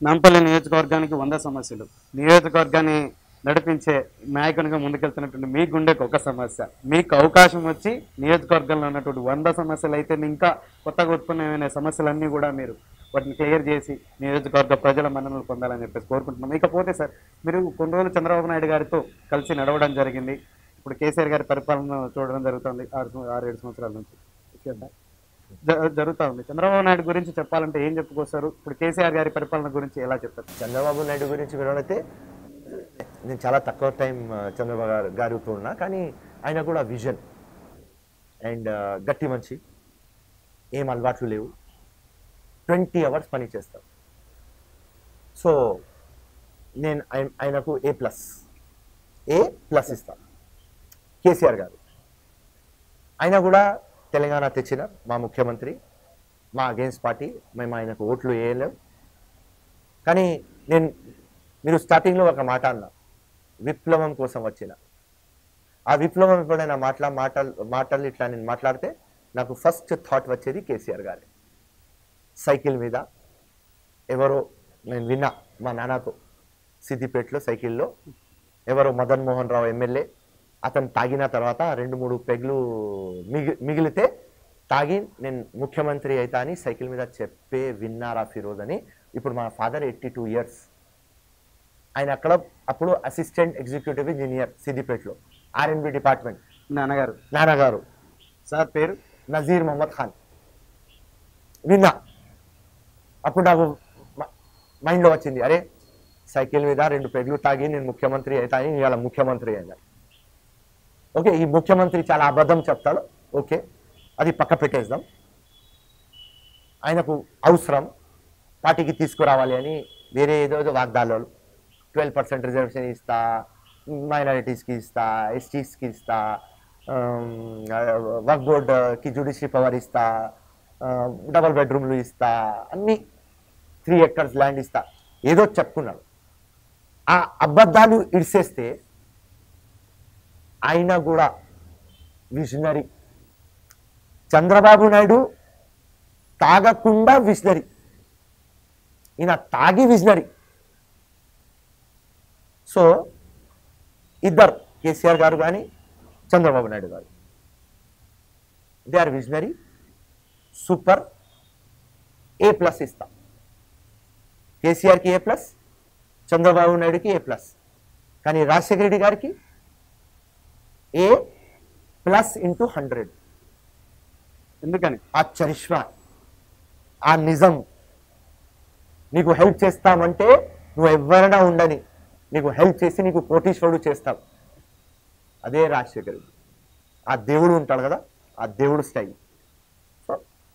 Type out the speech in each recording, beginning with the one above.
నాంపల్లి నియోజకవర్గానికి వంద సమస్యలు నియోజకవర్గాన్ని నడిపించే నాయకునిగా ముందుకెళ్తున్నటువంటి మీ గుండెకు ఒక సమస్య మీకు అవకాశం వచ్చి నియోజకవర్గంలో ఉన్నటువంటి వంద సమస్యలు అయితే ఇంకా కొత్తగా ఉత్పన్నమైన సమస్యలన్నీ కూడా మీరు వాటిని క్లియర్ చేసి నియోజకవర్గ ప్రజల మన్ననలు పొందాలని చెప్పేసి కోరుకుంటున్నాం ఇకపోతే సార్ మీరు కొన్ని రోజులు చంద్రబాబు నాయుడు గారితో కలిసి నడవడం జరిగింది ఇప్పుడు కేసీఆర్ గారి పరిపాలన చూడడం జరుగుతుంది ఆరు సం- ఆరు ఏడు సంవత్సరాల నుంచి ఓకే అబ్బా. జ- జరుగుతా ఉంది చంద్రబాబు నాయుడు గురించి చెప్పాలంటే ఏం చెప్పుకొస్తారు ఇప్పుడు కేసీఆర్ గారి పరిపాలన గురించి ఎలా చెప్తారు చంద్రబాబు నాయుడు గురించి వినడైతే నేను చాలా తక్కువ టైం ఆ, చంద్రబాబు గారు గారితో ఉన్నా కానీ ఆయన కూడా విజన్ అండ్ గట్టి మంచి ఏం అలవాట్లు లేవు ట్వంటీ అవర్స్ పని చేస్తాం సో నేను ఆయన- ఆయనకు ఏ ప్లస్ ఏ ప్లస్ ఇస్తాను కేసీఆర్ గారు ఆయన కూడా తెలంగాణ తెచ్చిన మా ముఖ్యమంత్రి మా అగేన్స్ట్ పార్టీ మేము ఆయనకు ఓట్లు వేయలేం కానీ నేను మీరు స్టార్టింగ్లో ఒక మాట అన్నా విప్లవం కోసం వచ్చిన ఆ విప్లవం ఎప్పుడైనా మాట్లా మాటలు మాటలు ఇట్లా నేను మాట్లాడితే నాకు ఫస్ట్ థాట్ వచ్చేది కేసీఆర్ గారే సైకిల్ మీద ఎవరో నేను విన్నా మా నాన్నతో సిద్దిపేటలో సైకిల్లో ఎవరో మదన్ మోహన్ రావు ఎమ్మెల్యే అతను తాగిన తర్వాత రెండు మూడు పెగ్లు మిగి మిగిలితే తాగి నేను ముఖ్యమంత్రి అవుతా అని సైకిల్ మీద చెప్పే విన్నారా ఫిరోజ్ అని ఇప్పుడు మా ఫాదర్ ఎయిటీ టూ ఇయర్స్ ఆయన అక్కడ అప్పుడు అసిస్టెంట్ ఎగ్జిక్యూటివ్ ఇంజనీర్ సిద్దిపేటలో ఆర్ఎన్బి డిపార్ట్మెంట్ నాన్నగారు నాన్నగారు సార్ పేరు నజీర్ మొహమ్మద్ ఖాన్ విన్నా అప్పుడు నాకు మ- మైండ్లో వచ్చింది అరే సైకిల్ మీద రెండు పెగ్లు తాగి నేను ముఖ్యమంత్రి అవుతా అని ఇవాళ ముఖ్యమంత్రి అయినా ఓకే ఈ ముఖ్యమంత్రి చాలా అబద్ధం చెప్తాడు ఓకే అది పక్క పెట్టేద్దాం ఆయనకు అవసరం పార్టీకి తీసుకురావాలి అని వేరే ఏదో ఏదో వాగ్దానాలు ట్వెల్వ్ పర్సెంట్ రిజర్వేషన్ ఇస్తా మైనారిటీస్కి ఇస్తా ఎస్టీస్కి ఇస్తా వర్క్ బోర్డ్కి జ్యుడిషియరీ పవర్ ఇస్తా డబల్ బెడ్రూమ్లు ఇస్తా అన్ని త్రీ ఎకర్స్ ల్యాండ్ ఇస్తా ఏదో చెప్పుకున్నాడు ఆ అబద్ధాలు ఇడిసేస్తే ఆయన కూడా విజనరీ చంద్రబాబు నాయుడు తాగకుండా విజనరీ ఈయన తాగి విజనరీ సో ఇద్దరు కేసీఆర్ గారు కానీ Chandrababu Naidu garu they are visionary super A plus ఇస్తాం కేసీఆర్కి ఏ ప్లస్ చంద్రబాబు నాయుడుకి ఏ ప్లస్ కానీ రాజశేఖర రెడ్డి గారికి ఏ ప్లస్ ఇంటూ హండ్రెడ్ ఎందుకని ఆ చరిష్మా ఆ నిజం నీకు హెల్ప్ చేస్తామంటే నువ్వు ఎవరైనా ఉండని నీకు హెల్ప్ చేసి నీకు కోటీశ్వరుడు చేస్తావు అదే రాజశేఖర్ రెడ్డి ఆ దేవుడు ఉంటాడు కదా ఆ దేవుడు స్టైల్ సో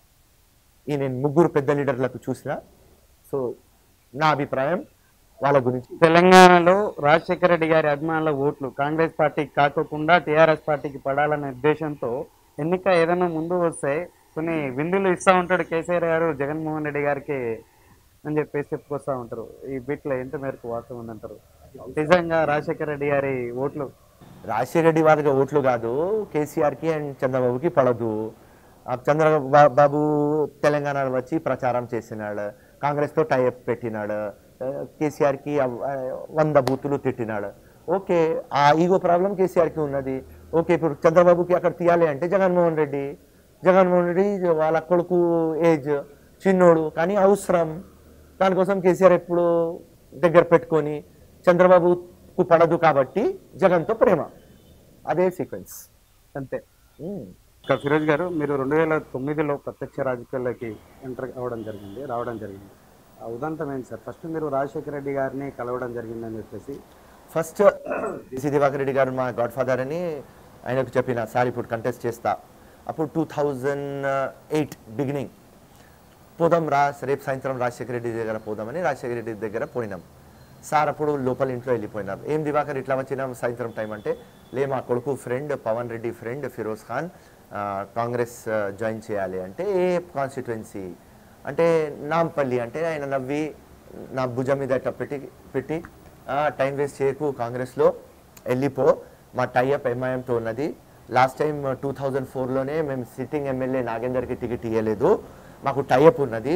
ఈ నేను ముగ్గురు పెద్ద లీడర్లకు చూసిన సో నా అభిప్రాయం వాళ్ళ గురించి తెలంగాణలో రాజశేఖర రెడ్డి గారి అభిమానుల ఓట్లు కాంగ్రెస్ పార్టీకి కాకోకుండా టీఆర్ఎస్ పార్టీకి పడాలనే ఉద్దేశంతో ఎన్నిక ఏదైనా ముందు వస్తే కొన్ని విందులు ఇస్తూ ఉంటాడు కేసీఆర్ గారు జగన్మోహన్ రెడ్డి గారికి అని చెప్పేసి చెప్పుకొస్తూ ఉంటారు ఈ బిట్లో ఎంత మేరకు వాస్తవం ఉందంటారు నిజంగా రాజశేఖర రెడ్డి గారి ఓట్లు రాజశేఖర రెడ్డి వారికి ఓట్లు కాదు కేసీఆర్కి అండ్ చంద్రబాబుకి పడదు ఆ చంద్రబాబు బాబు తెలంగాణలో వచ్చి ప్రచారం చేసినాడు కాంగ్రెస్తో టైఅప్ పెట్టినాడు ఆ, కేసీఆర్కి అవ్- ఆ, వంద బూతులు తిట్టినాడు ఓకే ఆ ఈగో ప్రాబ్లం కేసీఆర్కి ఉన్నది ఓకే ఇప్పుడు చంద్రబాబుకి అక్కడ తీయాలి అంటే జగన్మోహన్ రెడ్డి జగన్మోహన్ రెడ్డి వాళ్ళ కొడుకు ఏజ్ చిన్నోడు కానీ అవసరం దానికోసం కేసీఆర్ ఎప్పుడు దగ్గర పెట్టుకొని చంద్రబాబుకు పడదు కాబట్టి జగన్తో ప్రేమ అదే సీక్వెన్స్ అంతే ఇక ఫిరోజ్ గారు మీరు రెండు వేల తొమ్మిదిలో ప్రత్యక్ష రాజకీయాల్లోకి ఎంటర్ అవ్వడం జరిగింది రావడం జరిగింది ఆ ఉదంతం ఏంటి సార్ ఫస్ట్ మీరు రాజశేఖర రెడ్డి గారిని కలవడం జరిగిందని చెప్పేసి ఫస్ట్ డిసి దివాకర్ రెడ్డి గారు మా గాడ్ ఫాదర్ అని ఆయనకు చెప్పిన సార్ ఇప్పుడు కంటెస్ట్ చేస్తా అప్పుడు టూ థౌజండ్ ఎయిట్ బిగినింగ్ పోదాం రా రేపు సాయంత్రం రాజశేఖర రెడ్డి దగ్గర పోదామని రాజశేఖర రెడ్డి దగ్గర పోయినాం సార్ అప్పుడు లోపల ఇంట్లో వెళ్ళిపోయినారు ఏం దివాకర్ ఇట్లా వచ్చినాం సాయంత్రం టైం అంటే లే మా కొడుకు ఫ్రెండ్ పవన్ రెడ్డి ఫ్రెండ్ ఫిరోజ్ ఖాన్ ఆ, కాంగ్రెస్ ఆ, జాయిన్ చేయాలి అంటే ఏ కాన్స్టిట్యుయెన్సీ అంటే నాంపల్లి అంటే ఆయన నవ్వి నా భుజం మీద ఇట్లా పెట్టి పెట్టి "ఆ, టైం వేస్ట్ చేయకు కాంగ్రెస్లో వెళ్ళిపో మా టైఅప్ ఎంఐఎంతో ఉన్నది లాస్ట్ టైం టూ థౌజండ్ ఫోర్లోనే మేము సిట్టింగ్ ఎమ్మెల్యే నాగేందర్కి టికెట్ ఇవ్వలేదు మాకు టైఅప్ ఉన్నది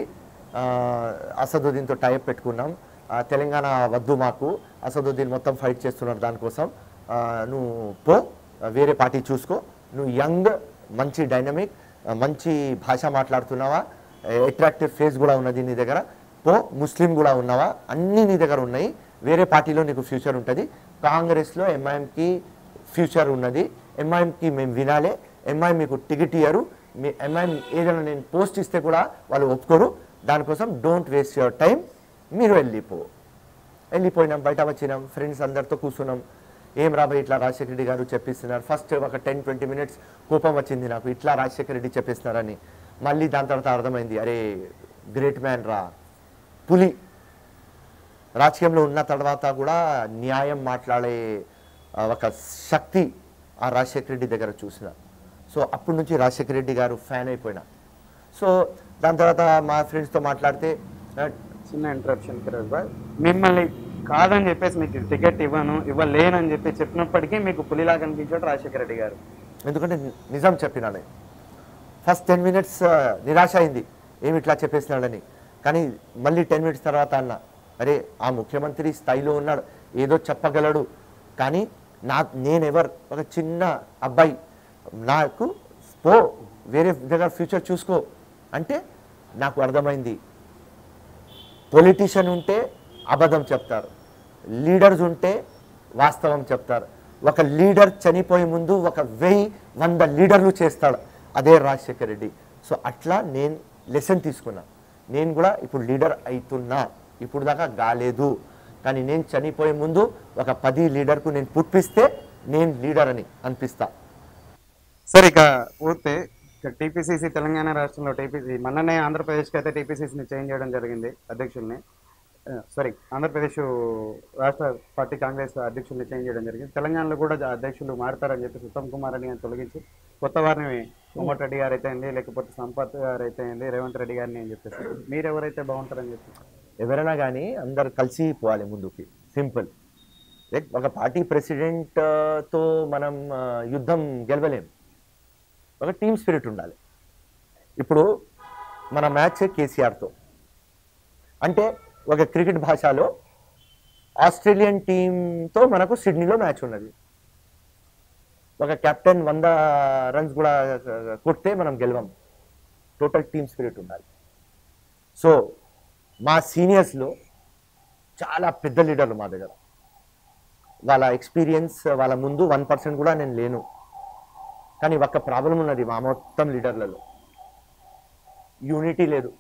ఆ, అసదుద్దీన్తో టైప్ పెట్టుకున్నాం ఆ, తెలంగాణ వద్దు మాకు అసదుద్దీన్ మొత్తం ఫైట్ చేస్తున్నారు దానికోసం ఆ, నువ్వు పో వేరే పార్టీ చూసుకో నువ్వు యంగ్ మంచి డైనమిక్ మంచి భాష మాట్లాడుతున్నావా అట్రాక్టివ్ ఫేస్ కూడా ఉన్నది నీ దగ్గర పో ముస్లిం కూడా ఉన్నావా అన్నీ నీ దగ్గర ఉన్నాయి వేరే పార్టీలో నీకు ఫ్యూచర్ ఉంటుంది కాంగ్రెస్లో ఎంఐఎంకి ఫ్యూచర్ ఉన్నది ఎంఐఎంకి మేము వినాలే ఎంఐఎం మీకు టికెట్ ఇయ్యరు మీ ఎంఐఎం ఏదైనా నేను పోస్ట్ ఇస్తే కూడా వాళ్ళు ఒప్పుకోరు దానికోసం డోంట్ వేస్ట్ యువర్ టైం మీరు వెళ్ళిపో వెళ్ళిపోయినాం బయట వచ్చినాం ఫ్రెండ్స్ అందరితో కూర్చున్నాం ఏం రాబోయ్ ఇట్లా రాజశేఖర రెడ్డి గారు చెప్పిస్తున్నారు ఫస్ట్ ఒక టెన్ ట్వంటీ మినిట్స్ కోపం వచ్చింది నాకు ఇట్లా రాజశేఖర రెడ్డి చెప్పిస్తున్నారని మళ్ళీ దాని తర్వాత అర్థమైంది అరే గ్రేట్ మ్యాన్ రా పులి రాజకీయంలో ఉన్న తర్వాత కూడా న్యాయం మాట్లాడే ఆ, ఒక శక్తి ఆ రాజశేఖర రెడ్డి దగ్గర చూసిన సో అప్పటి నుంచి రాజశేఖర రెడ్డి గారు ఫ్యాన్ అయిపోయినా సో దాని తర్వాత మా ఫ్రెండ్స్తో మాట్లాడితే ఆ, చిన్న ఇంటరప్షన్ కిరోజ్ బాయ్ మిమ్మల్ని కాదని చెప్పేసి మీకు టికెట్ ఇవ్వను ఇవ్వలేనని చెప్పి చెప్పినప్పటికీ మీకు పులిలాగా అనిపించాడు రాజశేఖర రెడ్డి గారు ఎందుకంటే ని- నిజం చెప్పినా నేను ఫస్ట్ టెన్ మినిట్స్ నిరాశ అయింది ఏమి ఇట్లా చెప్పేసినాడని కానీ మళ్ళీ టెన్ మినిట్స్ తర్వాత అన్న అరే ఆ ముఖ్యమంత్రి స్థాయిలో ఉన్నాడు ఏదో చెప్పగలడు కానీ నా నేనెవర్ ఒక చిన్న అబ్బాయి నాకు పో వేరే దగ్గర ఫ్యూచర్ చూసుకో అంటే నాకు అర్థమైంది పొలిటీషియన్ ఉంటే అబద్ధం చెప్తారు లీడర్స్ ఉంటే వాస్తవం చెప్తారు ఒక లీడర్ చనిపోయే ముందు ఒక వెయ్యి వంద లీడర్లు చేస్తాడు అదే రాజశేఖర్ రెడ్డి సో అట్లా నేను లెసన్ తీసుకున్నా నేను కూడా ఇప్పుడు లీడర్ అవుతున్నా ఇప్పుడు దాకా కాలేదు కానీ నేను చనిపోయే ముందు ఒక పది లీడర్కు నేను పుట్టిస్తే నేను లీడర్ అని అనిపిస్తా సరే ఇక పూర్తి ఇక టీపీసీసీ తెలంగాణ రాష్ట్రంలో టీపీసీ మొన్ననే ఆంధ్రప్రదేశ్కి అయితే టీపీసీసీని చేంజ్ చేయడం జరిగింది అధ్యక్షుల్ని సారీ ఆంధ్రప్రదేశ్ రాష్ట్ర పార్టీ కాంగ్రెస్ అధ్యక్షుల్ని చేంజ్ చేయడం జరిగింది తెలంగాణలో కూడా జ- అధ్యక్షులు మారుతారని చెప్పేసి ఉత్తమ్ కుమార్ రెడ్డి గారిని తొలగించి కొత్త వారిని కోమటిరెడ్డి గారు అయితే అయింది లేకపోతే సంపత్ గారు అయితే అయింది రేవంత్ రెడ్డి గారిని అని చెప్పేసి మీరు ఎవరైతే బాగుంటారని చెప్పి ఎవరైనా కానీ అందరు కలిసి పోవాలి ముందుకి సింపుల్ లైక్ ఒక పార్టీ ప్రెసిడెంట్తో మనం ఆ, యుద్ధం గెలవలేం ఒక టీమ్ స్పిరిట్ ఉండాలి ఇప్పుడు మన మ్యాచ్ కేసీఆర్తో అంటే ఒక క్రికెట్ భాషలో ఆస్ట్రేలియన్ టీంతో మనకు సిడ్నీలో మ్యాచ్ ఉన్నది ఒక కెప్టెన్ వంద రన్స్ కూడా ఆ, కొడితే మనం గెలవం టోటల్ టీమ్ స్పిరిట్ ఉండాలి సో మా సీనియర్స్లో చాలా పెద్ద లీడర్లు మా దగ్గర వాళ్ళ ఎక్స్పీరియన్స్ వాళ్ళ ముందు వన్ పర్సెంట్ కూడా నేను లేను కానీ ఒక్క ప్రాబ్లం ఉన్నది మా మొత్తం లీడర్లలో యూనిటీ లేదు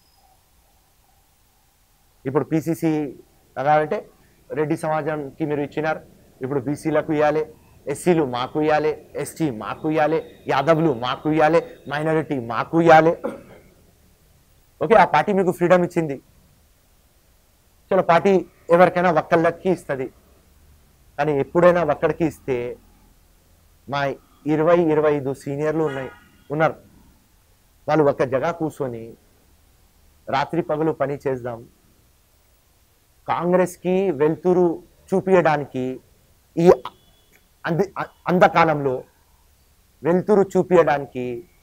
ఇప్పుడు పిసిసి అంటే రెడ్డి సమాజంకి మీరు ఇచ్చినారు ఇప్పుడు బీసీలకు ఇవ్వాలి ఎస్సీలు మాకు ఇవ్వాలి ఎస్టీ మాకు ఇవ్వాలి యాదవ్లు మాకు ఇవ్వాలి మైనారిటీ మాకు ఇవ్వాలి ఓకే ఆ పార్టీ మీకు ఫ్రీడమ్ ఇచ్చింది చలో పార్టీ ఎవరికైనా ఒక్కళ్ళకి ఇస్తుంది కానీ ఎప్పుడైనా ఒక్కడికి ఇస్తే మా ఇరవై ఇరవై ఐదు సీనియర్లు ఉన్నాయి ఉన్నారు వాళ్ళు ఒక జగ కూర్చొని రాత్రి పగలు పని చేద్దాం కాంగ్రెస్కి వెలుతురు చూపించడానికి ఈ అంది అంధకాలంలో వెలుతురు చూపించడానికి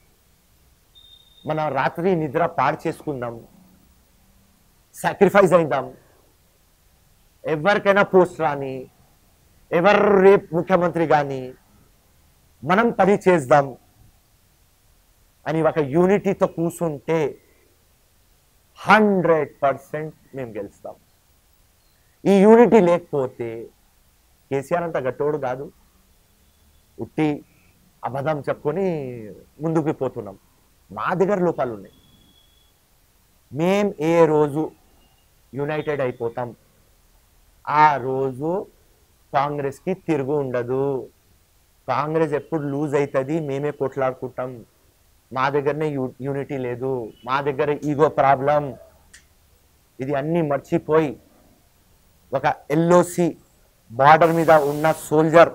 మన రాత్రి నిద్ర పాడు చేసుకుందాం సాక్రిఫైస్ అయిద్దాం ఎవరికైనా పోస్ట్ రాని ఎవరు రేపు ముఖ్యమంత్రి కానీ మనం పని చేద్దాం అని ఒక యూనిటీతో కూర్చుంటే హండ్రెడ్ పర్సెంట్ మేము గెలుస్తాం ఈ యూనిటీ లేకపోతే కేసీఆర్ అంత గట్టోడు కాదు ఉట్టి అబద్ధం చెప్పుకొని ముందుకు పోతున్నాం మా దగ్గర లోపాలు ఉన్నాయి మేం ఏ రోజు యునైటెడ్ అయిపోతాం ఆ రోజు కాంగ్రెస్కి తిరుగు ఉండదు కాంగ్రెస్ ఎప్పుడు లూజ్ అవుతుంది మేమే కొట్లాడుకుంటాం మా దగ్గరనే యూ యూనిటీ లేదు మా దగ్గర ఈగో ప్రాబ్లం ఇది అన్నీ మర్చిపోయి ఒక ఎల్ఓసి బార్డర్ మీద ఉన్న సోల్జర్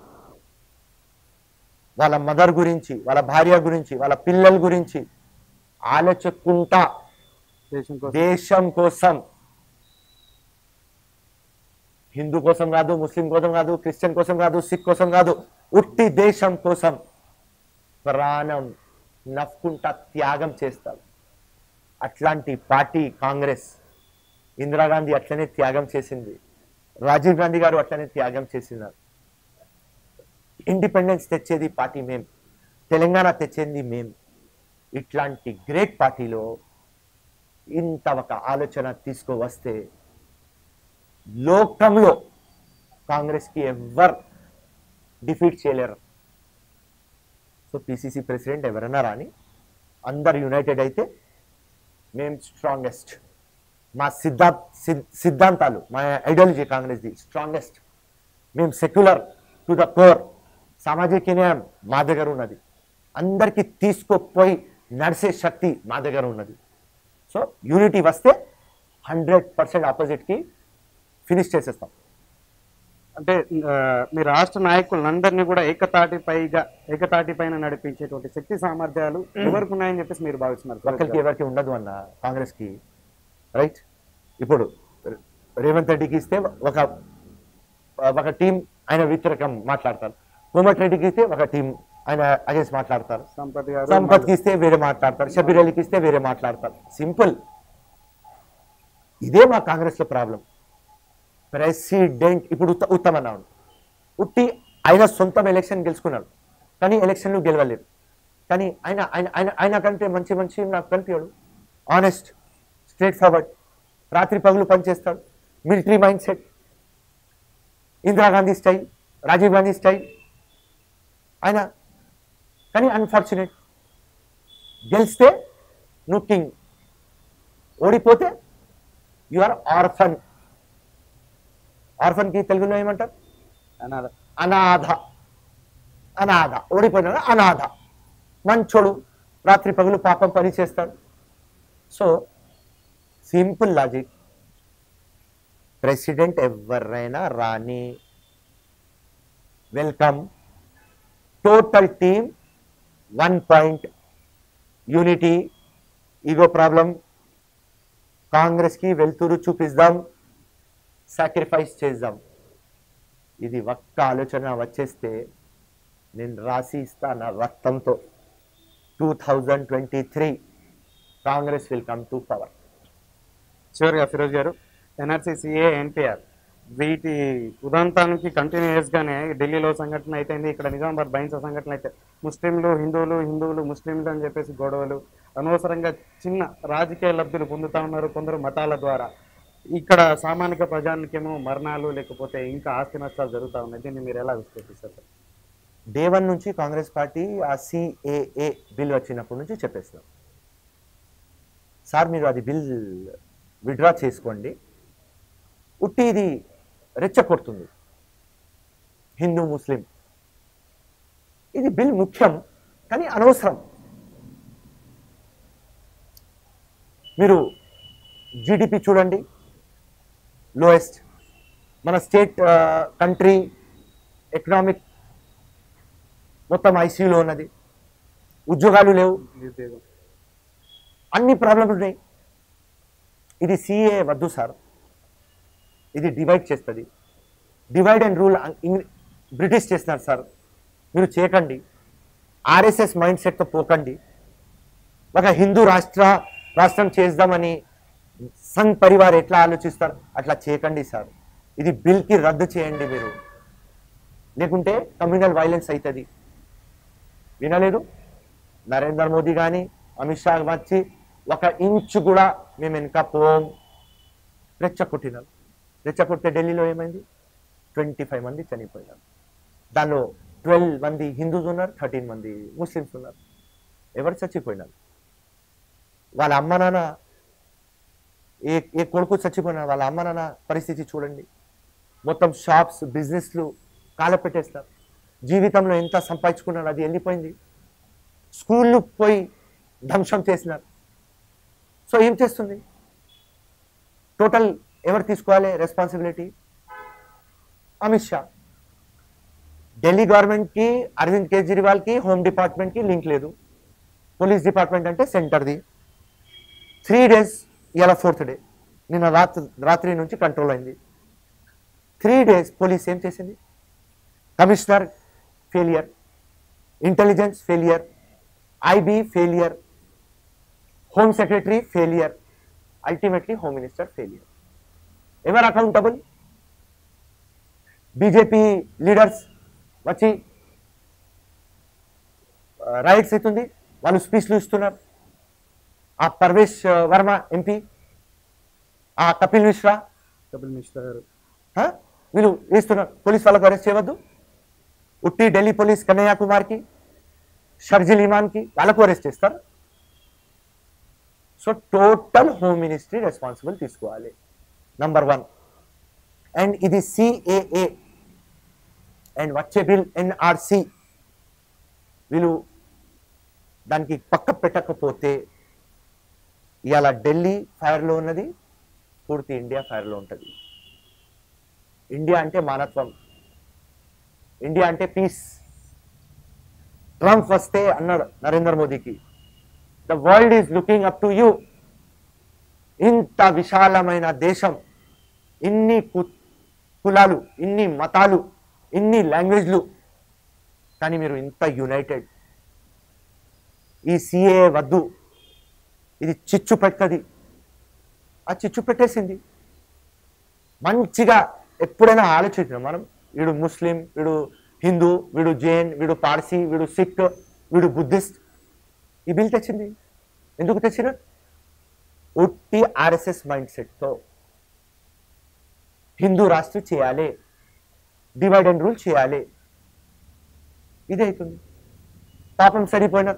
వాళ్ళ మదర్ గురించి వాళ్ళ భార్య గురించి వాళ్ళ పిల్లల గురించి ఆలోచించుకుంటా దేశం కోసం దేశం కోసం హిందూ కోసం కాదు ముస్లిం కోసం కాదు క్రిస్టియన్ కోసం కాదు సిక్ కోసం కాదు ఉట్టి దేశం కోసం ప్రాణం నవ్వుకుంటా త్యాగం చేస్తారు అట్లాంటి పార్టీ కాంగ్రెస్ ఇందిరాగాంధీ అట్లనే త్యాగం చేసింది రాజీవ్ గాంధీ గారు అట్లనే త్యాగం చేసినారు ఇండిపెండెన్స్ తెచ్చేది పార్టీ మేం తెలంగాణ తెచ్చేది మేం ఇట్లాంటి గ్రేట్ పార్టీలో ఇంత ఒక ఆలోచన తీసుకువస్తే లోకంలో కాంగ్రెస్కి ఎవ్వరు డిఫీట్ చేయలేరు సో పిసిసి ప్రెసిడెంట్ ఎవరైనా రాని అందరు యునైటెడ్ అయితే మేం స్ట్రాంగెస్ట్ మా సిద్ధా సిద్- సిద్ధాంతాలు మా ఐడియాలజీ కాంగ్రెస్ది స్ట్రాంగెస్ట్ మేము సెక్యులర్ టు ద కోర్ సామాజిక న్యాయం మా దగ్గర ఉన్నది అందరికీ తీసుకుపోయి నడిసే శక్తి మా దగ్గర ఉన్నది సో యూనిటీ వస్తే హండ్రెడ్ పర్సెంట్ ఆపోజిట్కి ఫినిష్ చేసేస్తాం అంటే ఆ, మీ రాష్ట్ర నాయకులందరినీ కూడా ఏకతాటిపైగా ఏకతాటి పైన నడిపించేటువంటి శక్తి సామర్థ్యాలు ఎవరికి ఉన్నాయని చెప్పేసి మీరు భావిస్తున్నారు ఒక్కరికి ఎవరికి ఉండదు అన్న కాంగ్రెస్కి రైట్ ఇప్పుడు రేవంత్ రెడ్డికి ఇస్తే ఒక ఒక టీం ఆయన వ్యతిరేకం మాట్లాడతారు కోమటి రెడ్డికి ఇస్తే ఒక టీం ఆయన అగేన్స్ మాట్లాడతారు సంపత్ గారు సంపత్కి ఇస్తే వేరే మాట్లాడతారు షబీర్ అలీకి ఇస్తే వేరే మాట్లాడతారు సింపుల్ ఇదే మా కాంగ్రెస్లో ప్రాబ్లం ప్రెసిడెంట్ ఇప్పుడు ఉత్త ఉత్తమన్న ఉన్నాడు. ఉట్టి ఆయన సొంతం ఎలక్షన్ గెలుచుకున్నాడు కానీ ఎలక్షన్లు గెలవలేదు కానీ ఆయన ఆయన ఆయన ఆయన కంటే మంచి మంచి నాకు కనిపించాడు ఆనెస్ట్ స్ట్రేట్ ఫార్వర్డ్ రాత్రి పగులు పనిచేస్తాడు military mind set Indira Gandhi style Rajiv Gandhi style ఆయన కానీ అన్ఫార్చునేట్ గెలిస్తే నువ్వు కింగ్ ఓడిపోతే యు ఆర్ ఆర్ఫన్ ఆర్ఫన్కి తెలుగులో ఏమంటారు అనాథ. అనాథ అనాథ ఓడిపోయిన అనాథ మంచోడు రాత్రి పగులు పాపం పని చేస్తాడు సో సింపుల్ లాజిక్ ప్రెసిడెంట్ ఎవరైనా రాని welcome total team one point unity ego problem కాంగ్రెస్కి వెళ్తురు చూపిద్దాం సాక్రిఫైస్ చేద్దాం ఇది ఒక్క ఆలోచన వచ్చేస్తే నేను రాసి ఇస్తా నా రక్తంతో two thousand twenty three Congress will come to power చివరిగా ఫిరోజ్ గారు ఎన్ఆర్సీసీఏ ఎన్పిఆర్ వీటి ఉదంతానికి కంటిన్యూస్ గానే ఢిల్లీలో సంఘటన అయితేంది ఇక్కడ నిజామాబాద్ బైన్స సంఘటన అయితే ముస్లింలు హిందువులు హిందువులు ముస్లింలు అని చెప్పేసి గొడవలు అనవసరంగా చిన్న రాజకీయ లబ్ధులు పొందుతా ఉన్నారు కొందరు మతాల ద్వారా ఇక్కడ సామాన్య ప్రజానికేమో మరణాలు లేకపోతే ఇంకా ఆస్తి నష్టాలు జరుగుతూ ఉన్నాయి దీన్ని మీరు ఎలా విశ్లేషిస్తారు సార్ డే వన్ నుంచి కాంగ్రెస్ పార్టీ ఆ సిఏఏ బిల్ వచ్చినప్పటి నుంచి చెప్పేస్తాం సార్ మీరు అది బిల్ విడ్రా చేసుకోండి ఉట్టి ఇది రెచ్చగొడుతుంది హిందూ ముస్లిం ఇది బిల్ ముఖ్యం కానీ అనవసరం మీరు జీడిపి చూడండి లోయెస్ట్ మన స్టేట్ కంట్రీ ఎకనామిక్ మొత్తం ఐసీయూలో ఉన్నది ఉద్యోగాలు లేవు నిరుద్యోగం. అన్ని ప్రాబ్లమ్స్ ఉన్నాయి ఇది సిఏ వద్దు సార్ ఇది డివైడ్ చేస్తుంది డివైడ్ అండ్ రూల్ బ్రిటిష్ చేస్తున్నారు సార్ మీరు చేయకండి ఆర్ఎస్ఎస్ మైండ్ సెట్తో పోకండి ఒక హిందూ రాష్ట్ర రాష్ట్రం చేద్దామని సంఘ్ పరివార్ ఎట్లా ఆలోచిస్తారు అట్లా చేయకండి సార్ ఇది బిల్కి రద్దు చేయండి మీరు లేకుంటే కమ్యూనల్ వైలెన్స్ అవుతుంది వినలేదు నరేంద్ర మోదీ కానీ అమిత్ షా వచ్చి ఒక ఇంచు కూడా మేము వెనక పోం రెచ్చగొట్టినారు రెచ్చగొట్టే ఢిల్లీలో ఏమైంది ట్వంటీ ఫైవ్ మంది చనిపోయినారు దానిలో ట్వెల్వ్ మంది హిందూస్ ఉన్నారు థర్టీన్ మంది ముస్లిమ్స్ ఉన్నారు ఎవరు చచ్చిపోయినారు వాళ్ళ అమ్మ నాన్న ఏ ఏ కొడుకు చచ్చిపోయినా వాళ్ళ అమ్మ నాన్న పరిస్థితి చూడండి మొత్తం షాప్స్ బిజినెస్లు కాలపెట్టేస్తారు జీవితంలో ఎంత సంపాదించుకున్నారు అది వెళ్ళిపోయింది స్కూళ్ళు పోయి ధ్వంసం చేసినారు సో ఏం చేస్తుంది టోటల్ ఎవరు తీసుకోవాలి రెస్పాన్సిబిలిటీ అమిత్ షా ఢిల్లీ గవర్నమెంట్కి అరవింద్ కేజ్రీవాల్కి హోమ్ డిపార్ట్మెంట్కి లింక్ లేదు పోలీస్ డిపార్ట్మెంట్ అంటే సెంటర్ది త్రీ డేస్ ఇలా ఫోర్త్ డే నిన్న రాత్రి రాత్రి నుంచి కంట్రోల్ అయింది త్రీ డేస్ పోలీస్ ఏం చేసింది commissioner failure intelligence failure IB failure home secretary failure ultimately home minister failure ఎవరు అకౌంటబుల్ బీజేపీ లీడర్స్ వచ్చి రైట్స్ అవుతుంది వాళ్ళు స్పీచ్లు ఇస్తున్నారు ఆ పర్వేష్ ఆ, వర్మ ఎంపీ ఆ కపిల్ మిశ్రా కపిల్ మిశ్రా గారు ఆ, వీళ్ళు వేస్తున్నారు పోలీస్ వాళ్ళకు అరెస్ట్ చేయవద్దు ఉట్టి ఢిల్లీ పోలీస్ కన్నయ్య కుమార్కి షర్జిల్ ఇమాన్కి వాళ్ళకు అరెస్ట్ చేస్తారు so total home ministry responsible తీసుకోవాలి నంబర్ వన్ అండ్ ఇది సిఏఏ అండ్ వచ్చే బిల్ ఎన్ఆర్సి వీళ్ళు దానికి పక్క పెట్టకపోతే ఇవాళ ఢిల్లీ ఫైర్లో ఉన్నది పూర్తి ఇండియా ఫైర్లో ఉంటుంది ఇండియా అంటే మానత్వం ఇండియా అంటే పీస్ ట్రంప్ వస్తే అన్నాడు నరేంద్ర మోదీకి the world is looking up to you ఇంత విశాలమైన దేశం ఇన్ని కు- కులాలు ఇన్ని మతాలు ఇన్ని లాంగ్వేజ్లు కానీ మీరు ఇంత యునైటెడ్ ఈ సిఏ వద్దు ఇది చిచ్చు పెట్టుతుంది ఆ చిచ్చు పెట్టేసింది మంచిగా ఎప్పుడైనా ఆలోచించాం మనం వీడు ముస్లిం వీడు హిందూ వీడు జైన్ వీడు పార్సీ వీడు సిక్ వీడు బుద్ధిస్ట్ ఈ బిల్ తెచ్చింది ఎందుకు తెచ్చిన ఉట్టి ఆర్ఎస్ఎస్ మైండ్ సెట్తో హిందూ రాష్ట్రం చేయాలి డివైడ్ అండ్ రూల్ చేయాలి ఇదే అవుతుంది పాపం సరిపోయిన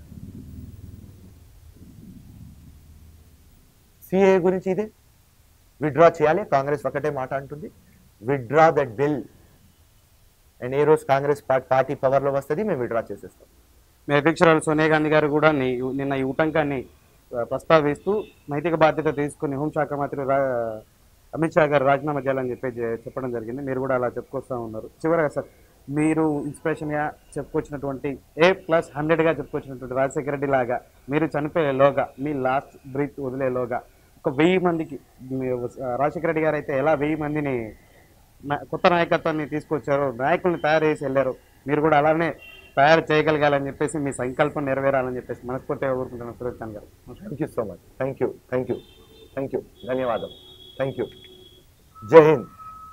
సిఏ గురించి ఇదే విత్డ్రా చేయాలి కాంగ్రెస్ ఒకటే మాట అంటుంది విత్డ్రా దట్ బిల్ అండ్ ఏ రోజు కాంగ్రెస్ పా- పార్టీ పవర్లో వస్తుంది మేము విత్డ్రా చేసేస్తాం మీ అధ్యక్షురాలు సోనియా గాంధీ గారు కూడా ని- నిన్న ఈ ఉటంకాన్ని ఆ, ప్రస్తావిస్తూ నైతిక బాధ్యత తీసుకుని హోంశాఖ మంత్రి రా అమిత్ షా గారు రాజీనామా చేయాలని చెప్పి చె- చెప్పడం జరిగింది మీరు కూడా అలా చెప్పుకొస్తా ఉన్నారు చివరగా సార్ మీరు ఇన్స్పిరేషన్గా చెప్పుకొచ్చినటువంటి ఏ ప్లస్ హండ్రెడ్గా చెప్పుకొచ్చినటువంటి రాజశేఖర రెడ్డి లాగా మీరు చనిపోయేలోగా మీ లాస్ట్ బ్రీత్ వదిలేలోగా ఒక వెయ్యి మందికి మీ- ఆ, రాజశేఖర రెడ్డి గారు అయితే ఎలా వెయ్యి మందిని నా- కొత్త నాయకత్వాన్ని తీసుకొచ్చారు నాయకుల్ని తయారు చేసి వెళ్ళారు మీరు కూడా అలానే తయారు చేయగలగాలని చెప్పేసి మీ సంకల్పం నెరవేరాలని చెప్పేసి మనస్ఫూర్తిగా కోరుకుంటున్నాను సురేష్ ఖాన్ గారు thank you so much thank you thank you thank you ధన్యవాదం థ్యాంక్ యూ జై హింద్